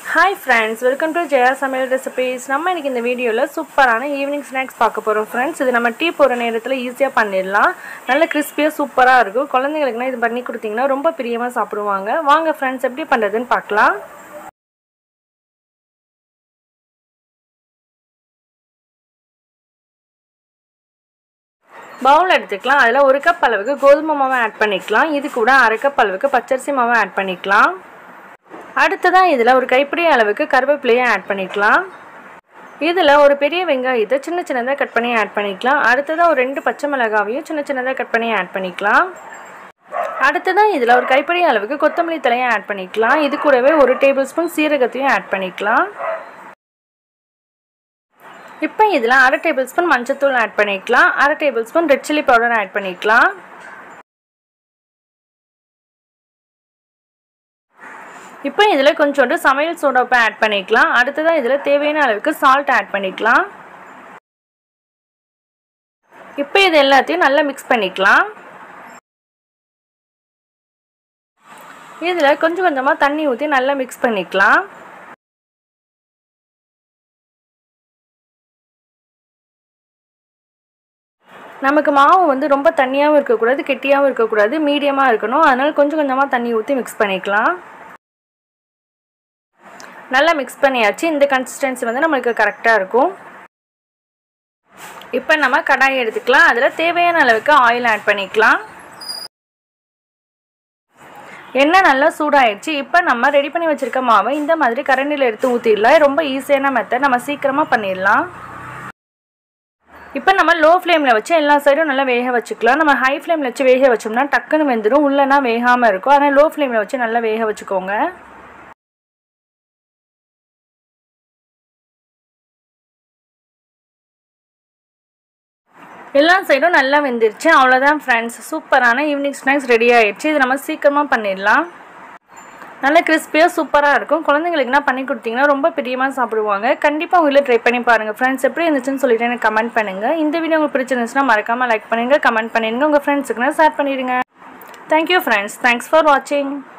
hi friends welcome to Jaya சமையல் recipes நம்ம இன்னைக்கு இந்த வீடியோவில் சூப்பரான ஈவினிங் ஸ்நாக்ஸ் பார்க்க போகிறோம் ஃப்ரெண்ட்ஸ் இது நம்ம டீ போகிற நேரத்தில் ஈஸியாக பண்ணிடலாம் நல்ல கிறிஸ்பியாக சூப்பராக இருக்கும் குழந்தைங்களுக்குனா இது பண்ணி கொடுத்தீங்கன்னா ரொம்ப பிரியமாக சாப்பிடுவாங்க வாங்க ஃப்ரெண்ட்ஸ் எப்படி பண்ணுறதுன்னு பார்க்கலாம் பவுல் எடுத்துக்கலாம் அதில் ஒரு கப் அளவுக்கு கோதுமை மாவை ஆட் பண்ணிக்கலாம் இது கூட அரை கப் அளவுக்கு பச்சரிசி மாவை ஆட் பண்ணிக்கலாம் அடுத்ததாக இதில் ஒரு கைப்பிடி அளவுக்கு கருவேப்பிலையை ஆட் பண்ணிக்கலாம் இதில் ஒரு பெரிய வெங்காயத்தை சின்ன சின்னதாக கட் பண்ணி ஆட் பண்ணிக்கலாம் அடுத்ததாக ஒரு ரெண்டு பச்சை மிளகாவையும் சின்ன சின்னதாக கட் பண்ணி ஆட் பண்ணிக்கலாம் அடுத்ததாக இதில் ஒரு கைப்பிடி அளவுக்கு கொத்தமல்லி தலையை ஆட் பண்ணிக்கலாம் இது கூடவே ஒரு டேபிள் ஸ்பூன் சீரகத்தையும் ஆட் பண்ணிக்கலாம் இப்போ இதில் அரை டேபிள் ஸ்பூன் மஞ்சத்தூள் ஆட் பண்ணிக்கலாம் அரை table spoon red chilli powder add பண்ணிக்கலாம் இப்போ இதில் கொஞ்சோண்டு சமையல் சோடாப்பை ஆட் பண்ணிக்கலாம் அடுத்ததாக இதில் தேவையான அளவுக்கு சால்ட் ஆட் பண்ணிக்கலாம் இப்போ இது எல்லாத்தையும் நல்லா மிக்ஸ் பண்ணிக்கலாம் இதில் கொஞ்சம் கொஞ்சமாக தண்ணி ஊற்றி நல்லா மிக்ஸ் பண்ணிக்கலாம் நமக்கு மாவு வந்து ரொம்ப தண்ணியாகவும் இருக்கக்கூடாது கெட்டியாகவும் இருக்கக்கூடாது மீடியமாக இருக்கணும் அதனால் கொஞ்சம் கொஞ்சமாக தண்ணி ஊற்றி மிக்ஸ் பண்ணிக்கலாம் நல்லா மிக்ஸ் பண்ணியாச்சு இந்த கன்சிஸ்டன்சி வந்து நம்மளுக்கு கரெக்டாக இருக்கும் இப்போ நம்ம கடாய் எடுத்துக்கலாம் அதில் தேவையான அளவுக்கு ஆயில் ஆட் பண்ணிக்கலாம் எண்ணெய் நல்லா சூடாயிடுச்சு இப்போ நம்ம ரெடி பண்ணி வச்சுருக்க மாவை இந்த மாதிரி கரண்டியில் எடுத்து ஊற்றிடலாம் ரொம்ப ஈஸியான மெத்தட் நம்ம சீக்கிரமாக பண்ணிடலாம் இப்போ நம்ம லோ ஃப்ளேமில் வச்சு எல்லா சைடும் நல்லா வேக வச்சுக்கலாம் நம்ம ஹை ஃப்ளேமில் வச்சு வேக வச்சோம்னா டக்குன்னு வெந்துடும் உள்ளனா வேகாமல் இருக்கும் அதனால் லோ ஃப்ளேமில் வச்சு நல்லா வேக வச்சுக்கோங்க எல்லா சைடும் நல்லா வெந்துருச்சு அவ்வளோதான் ஃப்ரெண்ட்ஸ் சூப்பரான ஈவினிங் ஸ்நாக்ஸ் ரெடி ஆகிடுச்சு இது நம்ம சீக்கிரமாக பண்ணிடலாம் நல்ல கிறிஸ்பியாக சூப்பராக இருக்கும் குழந்தைங்களுக்குனா பண்ணி கொடுத்தீங்கன்னா ரொம்ப பிரியமாக சாப்பிடுவாங்க கண்டிப்பாக உங்களை ட்ரை பண்ணி பாருங்கள் ஃப்ரெண்ட்ஸ் எப்படி இருந்துச்சுன்னு சொல்லிட்டு எனக்கு கமெண்ட் பண்ணுங்கள் இந்த வீடியோ உங்களுக்கு பிடிச்சிருந்துச்சுன்னா மறக்காமல் லைக் பண்ணுங்கள் கமெண்ட் பண்ணிடுங்க உங்கள் ஃப்ரெண்ட்ஸுக்குனா ஷேர் பண்ணிடுங்க தேங்க்யூ ஃப்ரெண்ட்ஸ் தேங்க்ஸ் ஃபார் வாட்சிங்